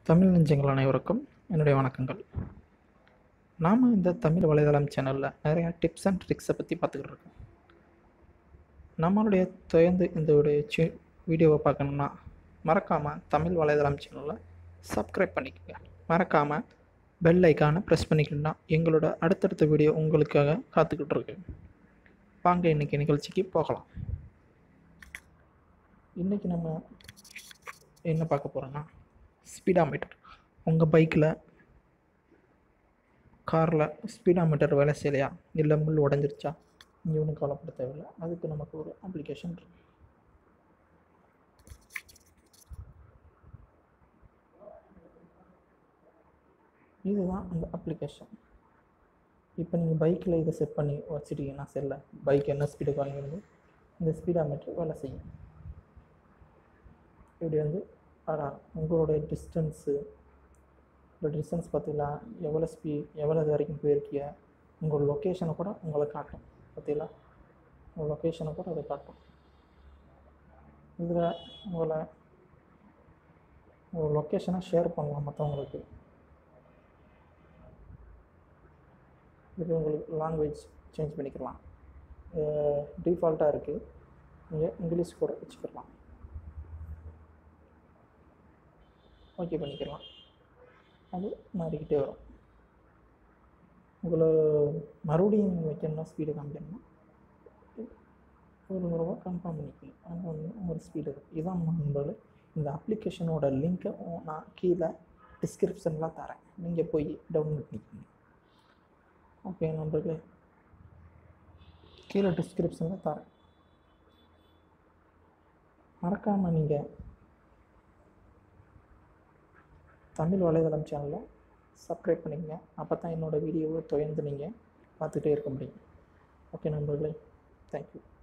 தமிழ் நெஞ்சங்கள் அனைவருக்கும் என்னுடைய வணக்கங்கள் நாம் இந்த தமிழ் வலைதளம் சேனலில் நிறையா டிப்ஸ் அண்ட் ட்ரிக்ஸை பற்றி பார்த்துக்கிட்டு இருக்கோம் நம்மளுடைய தொடர்ந்து இந்த ஒரு சி வீடியோவை பார்க்கணுன்னா மறக்காமல் தமிழ் வலைதளம் சேனலை சப்ஸ்கிரைப் பண்ணிக்கோங்க மறக்காமல் பெல் ஐக்கானை ப்ரெஸ் பண்ணிக்கிட்டா எங்களோட அடுத்தடுத்த வீடியோ உங்களுக்காக காத்துக்கிட்டு இருக்கு வாங்க இன்றைக்கி நிகழ்ச்சிக்கு போகலாம் இன்றைக்கி நம்ம என்ன பார்க்க போகிறோன்னா ஸ்பீடாமீட்டர் உங்கள் பைக்கில் காரில் ஸ்பீடாமீட்டர் வேலை செய்யலையா இல்லை முள் உடஞ்சிருச்சா நீங்கள் ஒன்றும் கவலைப்பட தேவையில்லை அதுக்கு நமக்கு ஒரு அப்ளிகேஷன் இருக்கு இதுதான் அந்த அப்ளிகேஷன் இப்போ நீங்கள் பைக்கில் இதை செட் பண்ணி வச்சுட்டீங்கன்னா செல்ல பைக் என்ன ஸ்பீடுக்கு வாங்கிருந்து இந்த ஸ்பீடாமீட்டர் வேலை செய்யும் இப்படி வந்து அடா உங்களோட டிஸ்டன்ஸு இப்போ டிஸ்டன்ஸ் பார்த்தீங்களா எவ்வளோ ஸ்பீ எவ்வளோ இது வரைக்கும் போயிருக்கிய உங்கள் லொக்கேஷனை கூட உங்களை காட்டும் பார்த்தீங்களா உங்கள் லொக்கேஷனை கூட அதை காட்டும் இதில் உங்களை உங்கள் லொக்கேஷனை ஷேர் பண்ணலாம் மற்றவங்களுக்கு இது உங்களுக்கு லாங்குவேஜ் சேஞ்ச் பண்ணிக்கலாம் டிஃபால்ட்டாக இருக்குது நீங்கள் இங்கிலீஷ் கூட வச்சுக்கலாம் ஓகே பண்ணிக்கலாம் அது மாறிக்கிட்டே வரும் உங்களை மறுபடியும் வைக்கணும்னா ஸ்பீடு காமிக்கணும்னா ஒரு முறை கன்ஃபார்ம் பண்ணிக்கணும் அது வந்து ஒரு ஸ்பீடு இருக்கும் இதான் நண்பர்கள் இந்த அப்ளிகேஷனோட லிங்க்கை நான் கீழே டிஸ்கிரிப்ஷனில் தரேன் நீங்கள் போய் டவுன்லோட் பண்ணிக்கோங்க ஓகே நண்பர்களே கீழே டிஸ்கிரிப்ஷனில் தரேன் மறக்காமல் நீங்கள் தமிழ் வலைதளம் சேனலை சப்ஸ்கிரைப் பண்ணிக்கங்க அப்போ தான் என்னோடய வீடியோவை தொடர்ந்து நீங்கள் பார்த்துட்டே இருக்க முடியும் ஓகே நண்பர்களே தேங்க்யூ